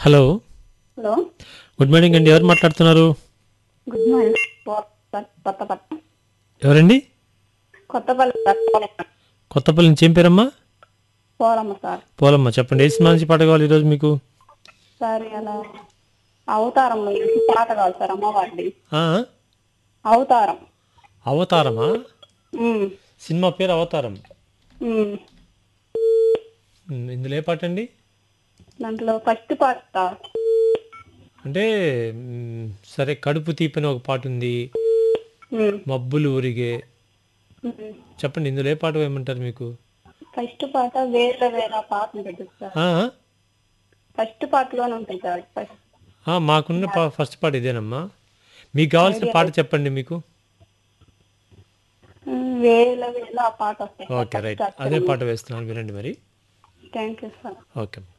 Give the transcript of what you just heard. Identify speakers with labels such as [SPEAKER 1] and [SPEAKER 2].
[SPEAKER 1] Hello
[SPEAKER 2] hello
[SPEAKER 1] good morning అండి ఎవరు మాట్లాడుతున్నారు
[SPEAKER 2] గుడ్ మార్నింగ్ పో- సార్ కొత్తపల్లి
[SPEAKER 1] ఎవరండి
[SPEAKER 2] కొత్తపల్లి సార్ పోలమ్మ.
[SPEAKER 1] కొత్తపల్లి నుంచి ఏం పేరమ్మా
[SPEAKER 2] పోలమ్మ సార్
[SPEAKER 1] పోలమ్మ చెప్పండి ఏ సినిమా నుంచి పాట కావాలి ఈరోజు మీకు
[SPEAKER 2] సార్ అలా అవతారం నుంచి పాట కావాలి సార్ అమ్మవారిది
[SPEAKER 1] ఆ?
[SPEAKER 2] అవతారం
[SPEAKER 1] అవతారమా
[SPEAKER 2] ఉమ్,
[SPEAKER 1] సినిమా పేరు అవతారం
[SPEAKER 2] ఉమ్.
[SPEAKER 1] ఉమ్, ఇందులో ఏ పాట అండి
[SPEAKER 2] దాంట్లో ఫస్ట్ పాట సార్
[SPEAKER 1] అంటే మ్, సరే కడుపు తీపని ఒక పాట ఉంది
[SPEAKER 2] ఉమ్,
[SPEAKER 1] మబ్బులు ఊరిగే
[SPEAKER 2] ఉమ్.
[SPEAKER 1] చెప్పండి ఇందులో ఏ పాట వేయమంటారు మీకు
[SPEAKER 2] ఫస్ట్ పాట వేరే వేరే పాట ఉంటుంది సార్
[SPEAKER 1] ఆ?
[SPEAKER 2] ఫస్ట్ పాటలోనే ఉంటుంది సార్ ఫస్ట్
[SPEAKER 1] ఆ, మాకున్న పా ఫస్ట్ పాట ఇదేనమ్మా మీకు కావాల్సిన పాట చెప్పండి మీకు
[SPEAKER 2] ఉమ్, వేల వేల ఆ పాట వస్తాయి
[SPEAKER 1] ఓకే రైట్ అదే పాట వేస్తున్నాను వినండి మరి
[SPEAKER 2] థ్యాంక్ యూ సార్
[SPEAKER 1] ఓకే